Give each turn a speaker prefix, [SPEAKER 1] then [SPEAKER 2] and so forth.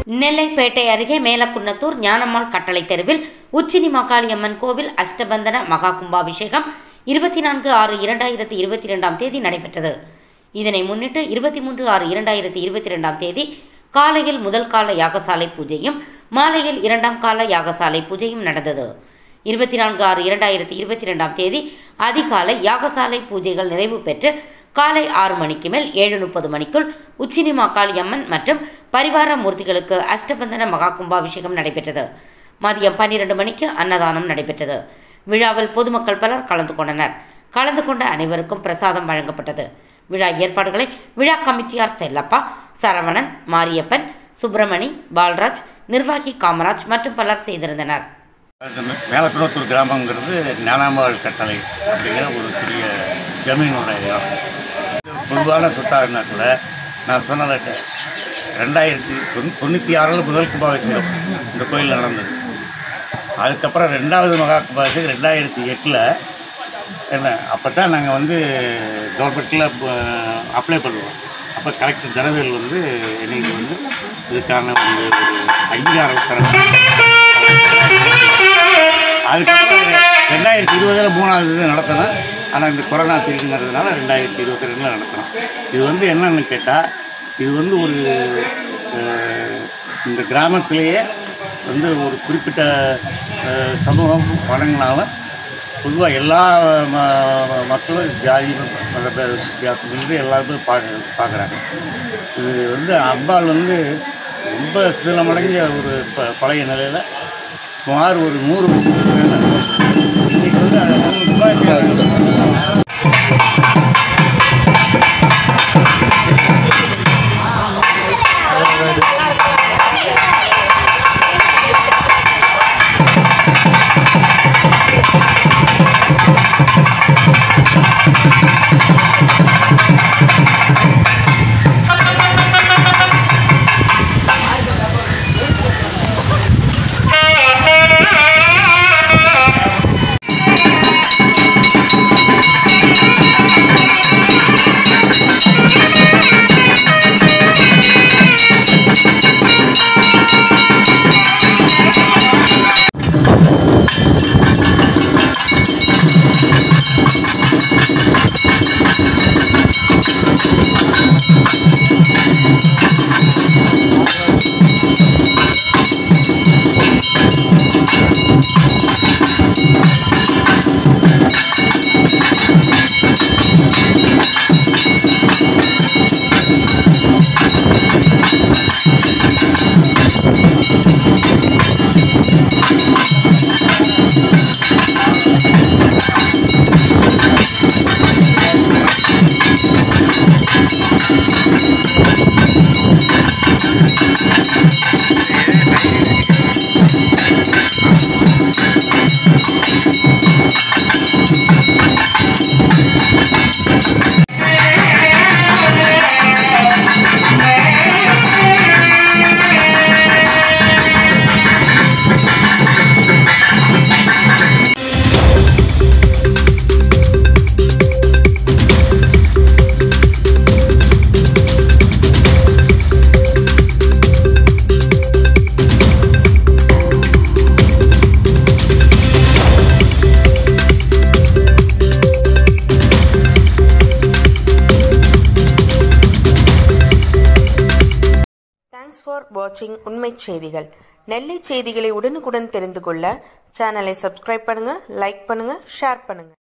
[SPEAKER 1] நெல்லைப்பேட்டை அருகே மேலக்குன்னத்தூர் ஞானம்மாள் கட்டளை தெருவில் உச்சினி மாகாளியம்மன் கோவில் அஷ்டபந்தன மகா கும்பாபிஷேகம் இருபத்தி நான்கு ஆறு இரண்டாயிரத்தி இருபத்தி ரெண்டாம் தேதி நடைபெற்றது இதனை முன்னிட்டு இருபத்தி மூன்று ஆறு இரண்டாயிரத்தி இருபத்தி ரெண்டாம் தேதி காலையில் முதல் கால யாகசாலை பூஜையும் மாலையில் இரண்டாம் கால யாகசாலை பூஜையும் நடந்தது இருபத்தி நான்கு ஆறு இரண்டாயிரத்தி இருபத்தி ரெண்டாம் தேதி அதிகாலை யாகசாலை பூஜைகள் நிறைவு பெற்று காலை ஆறு மணிக்கு மேல் ஏழு முப்பது மணிக்குள் உச்சினி மாக்காளி அம்மன் மற்றும் பரிவார மூர்த்திகளுக்கு அஷ்டபந்தன மகா கும்பாபிஷேகம் நடைபெற்றது மதியம் பன்னிரண்டு மணிக்கு அன்னதானம் நடைபெற்றது விழாவில் பொதுமக்கள் பலர் கலந்து கொண்டனர் கலந்து கொண்ட அனைவருக்கும் பிரசாதம் வழங்கப்பட்டது விழா ஏற்பாடுகளை விழா கமிட்டியார் செல்லப்பா சரவணன் மாரியப்பன் சுப்பிரமணி பால்ராஜ் நிர்வாகி காமராஜ் மற்றும் பலர் செய்திருந்தனர்
[SPEAKER 2] மேலக்குளத்தூர் கிராமங்கிறது ஞானாம்பாள் கட்டளை அப்படிங்கிற ஒரு பெரிய ஜமீனோட இடம் பொதுவான சொத்தாக இருந்தால் கூட நான் சொன்ன ரெண்டாயிரத்தி தொண்ணூ தொண்ணூற்றி ஆறில் முதல் கும்பாபிஷேகம் இந்த கோயிலில் நடந்தது அதுக்கப்புறம் ரெண்டாவது மகா கும்பாபிஷேகம் ரெண்டாயிரத்தி எட்டில் என்ன அப்போ தான் நாங்கள் வந்து கவர்மெண்ட்டில் அப்ளை பண்ணுவோம் அப்போ கலெக்டர் தனவேல் வந்து எங்களுக்கு வந்து இதுக்கான ஒரு ஒரு அங்கீகாரம் தர அதுக்கப்புறம் ரெண்டாயிரத்தி இருபதில் மூணாவது இது நடத்தணும் ஆனால் இந்த கொரோனா பீரியடுங்கிறதுனால ரெண்டாயிரத்தி இருபத்தி ரெண்டில் நடத்தணும் இது வந்து என்னன்னு கேட்டால் இது வந்து ஒரு அஹ், இந்த கிராமத்திலேயே வந்து ஒரு குறிப்பிட்ட அஹ், சமூகம் வழங்கினாலும் பொதுவாக எல்லா ம- மக்களும் ஜாதி மத பேத வித்தியாசம் இருந்து எல்லாருமே பார்க்க பார்க்குறாங்க இது வந்து அம்பாள் வந்து ரொம்ப சிதிலமடைஞ்ச ஒரு ப பழைய நிலையில் சுமார் ஒரு நூறு வருஷத்துக்கு மேல. இன்னைக்கு வந்து அது நூறு ரூபாய்
[SPEAKER 3] தேங்க்ஸ் ஃபார் வாட்சிங் உண்மை செய்திகள் நெல்லை செய்திகளை உடனுக்குடன் தெரிந்து கொள்ள சேனலை சப்ஸ்கிரைப் பண்ணுங்க லைக் பண்ணுங்க ஷேர் பண்ணுங்க